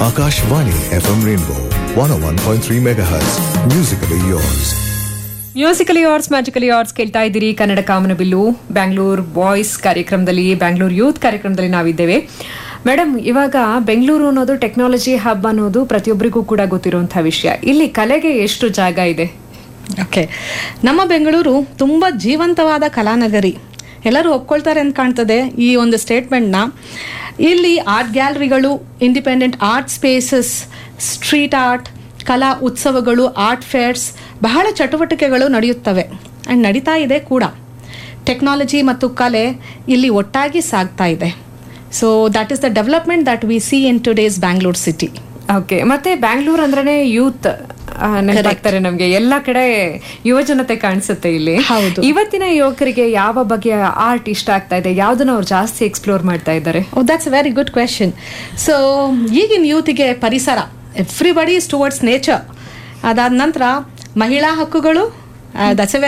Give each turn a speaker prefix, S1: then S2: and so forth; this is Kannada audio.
S1: Akashvani FM Rainbow 101.3 MHz. Musically yours.
S2: Musically arts magically arts ಕೇಳ್ತಾ ಇದ್ದೀರಿ ಕನ್ನಡ ಕಾಮನಬಿಲ್ಲು ಬ್ಯಾಂಗ್ಳೂರ್ ಬಾಯ್ಸ್ ಕಾರ್ಯಕ್ರಮದಲ್ಲಿ ಬ್ಯಾಂಗ್ಳೂರ್ ಯೂತ್ ಕಾರ್ಯಕ್ರಮದಲ್ಲಿ ನಾವಿದ್ದೇವೆ ಮೇಡಮ್ ಇವಾಗ ಬೆಂಗಳೂರು ಅನ್ನೋದು ಟೆಕ್ನಾಲಜಿ ಹಬ್ ಅನ್ನೋದು ಪ್ರತಿಯೊಬ್ಬರಿಗೂ ಕೂಡ ಗೊತ್ತಿರುವಂತಹ ವಿಷಯ ಇಲ್ಲಿ ಕಲೆಗೆ ಎಷ್ಟು ಜಾಗ ಇದೆ
S3: ಓಕೆ ನಮ್ಮ ಬೆಂಗಳೂರು ತುಂಬ ಜೀವಂತವಾದ ಕಲಾನಗರಿ ಎಲ್ಲರೂ ಒಪ್ಕೊಳ್ತಾರೆ ಅಂತ ಕಾಣ್ತದೆ ಈ ಒಂದು ಸ್ಟೇಟ್ಮೆಂಟ್ನ ಇಲ್ಲಿ ಆರ್ಟ್ ಗ್ಯಾಲರಿಗಳು independent art spaces street art ಕಲಾ ಉತ್ಸವಗಳು ಆರ್ಟ್ ಫೇರ್ಸ್ ಬಹಳ ಚಟುವಟಿಕೆಗಳು ನಡೆಯುತ್ತವೆ ಆ್ಯಂಡ್ ನಡೀತಾ ಇದೆ ಕೂಡ ಟೆಕ್ನಾಲಜಿ ಮತ್ತು ಕಲೆ ಇಲ್ಲಿ ಒಟ್ಟಾಗಿ ಸಾಗ್ತಾ ಇದೆ so that is the development that we see in today's Bangalore city
S2: okay ಮತ್ತೆ ಬ್ಯಾಂಗ್ಳೂರ್ ಅಂದ್ರೇನೆ ಯೂತ್ ನೆನಪಾಗ್ತಾರೆ ನಮ್ಗೆ ಎಲ್ಲ ಕಡೆ ಯುವ ಜನತೆ ಕಾಣಿಸುತ್ತೆ ಇಲ್ಲಿ
S3: ಹೌದು.
S2: ಇವತ್ತಿನ ಯುವಕರಿಗೆ ಯಾವ ಬಗೆಯ ಆರ್ಟ್ ಇಷ್ಟ ಆಗ್ತಾ ಇದೆ ಯಾವ್ದನ್ನ ಅವ್ರು ಜಾಸ್ತಿ ಎಕ್ಸ್ಪ್ಲೋರ್ ಮಾಡ್ತಾ ಇದ್ದಾರೆ
S3: oh that's very good question so ಈಗಿನ ಯೂತಿಗೆ ಪರಿಸರ ಎವ್ರಿಬಡಿ ಇಸ್ ಟುವರ್ಡ್ಸ್ ನೇಚರ್ ಅದಾದ ನಂತರ ಮಹಿಳಾ ಹಕ್ಕುಗಳು ದಟ್ಸ್ ಎ